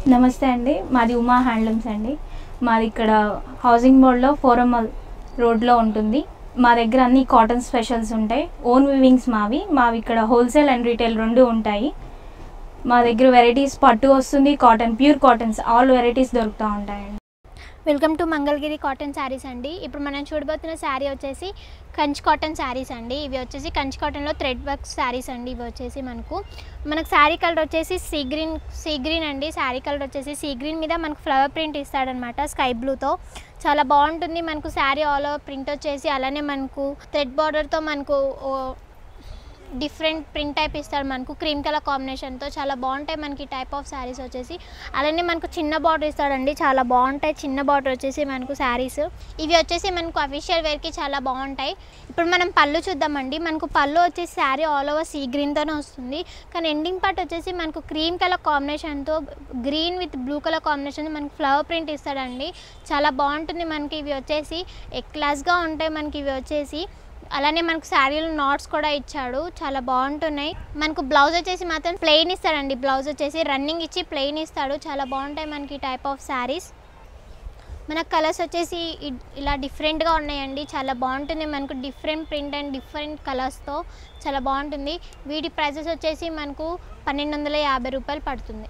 నమస్తే అండి మాది ఉమా హ్యాండ్లూమ్స్ అండి మాది ఇక్కడ హౌసింగ్ బోర్డ్లో ఫోరం రోడ్లో ఉంటుంది మా దగ్గర అన్ని కాటన్ స్పెషల్స్ ఉంటాయి ఓన్ వివింగ్స్ మావి మావి ఇక్కడ హోల్సేల్ అండ్ రీటైల్ రెండు ఉంటాయి మా దగ్గర వెరైటీస్ పట్టు వస్తుంది cotton pure cottons all varieties దొరుకుతూ ఉంటాయండి welcome to Mangalagiri cotton saris అండి ఇప్పుడు మనం చూడబోతున్న శారీ వచ్చేసి కంచి కాటన్ శారీస్ అండి ఇవి వచ్చేసి కంచి కాటన్లో థ్రెడ్ వర్క్ శారీస్ అండి ఇవి వచ్చేసి మనకు మనకు శారీ కలర్ వచ్చేసి సీ గ్రీన్ సీ గ్రీన్ అండి శారీ కలర్ వచ్చేసి సీ గ్రీన్ మీద మనకు ఫ్లవర్ ప్రింట్ ఇస్తాడనమాట స్కై బ్లూతో చాలా బాగుంటుంది మనకు శారీ ఆల్ ఓవర్ ప్రింట్ వచ్చేసి అలానే మనకు థ్రెడ్ బార్డర్తో మనకు ఓ- డిఫరెంట్ ప్రింట్ టైప్ ఇస్తాడు మనకు క్రీమ్ కలర్ కాంబినేషన్తో చాలా బాగుంటాయి మనకి టైప్ ఆఫ్ శారీస్ వచ్చేసి అలానే మనకు చిన్న బార్డర్ ఇస్తాడండి చాలా బాగుంటాయి చిన్న బార్డర్ వచ్చేసి మనకు శారీస్ ఇవి వచ్చేసి మనకు అఫీషియల్ వేర్కి చాలా బాగుంటాయి ఇప్పుడు మనం పళ్ళు చూద్దామండి మనకు పళ్ళు వచ్చేసి శారీ ఆల్ ఓవర్ సీ గ్రీన్తోనే వస్తుంది కానీ ఎండింగ్ పార్ట్ వచ్చేసి మనకు క్రీమ్ కలర్ కాంబినేషన్తో green with blue colour combination మనకు ఫ్లవర్ ప్రింట్ ఇస్తాడండి చాలా బాగుంటుంది మనకి ఇవి వచ్చేసి క్లాస్గా ఉంటాయి మనకి ఇవి వచ్చేసి అలానే మనకు శారీలో నాట్స్ కూడా ఇచ్చాడు చాలా బాగుంటున్నాయి మనకు బ్లౌజ్ వచ్చేసి మాత్రం ప్లెయిన్ ఇస్తాడండి బ్లౌజ్ వచ్చేసి రన్నింగ్ ఇచ్చి ప్లెయిన్ ఇస్తాడు చాలా బాగుంటాయి మనకి టైప్ ఆఫ్ శారీస్ మన కలర్స్ వచ్చేసి ఇ- ఇలా డిఫరెంట్గా ఉన్నాయండి చాలా బాగుంటుంది మనకు డిఫరెంట్ ప్రింట్ అండ్ డిఫరెంట్ కలర్స్తో చాలా బాగుంటుంది వీటి ప్రైజెస్ వచ్చేసి మనకు పన్నెండు వందల యాభై రూపాయలు పడుతుంది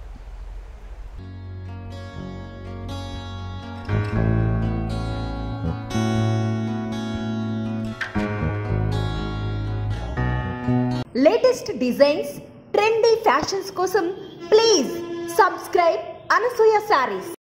లేటెస్ట్ డిజైన్స్ ట్రెండీ ఫ్యాషన్స్ కోసం ప్లీజ్ సబ్స్క్రైబ్ అనసూయ శారీస్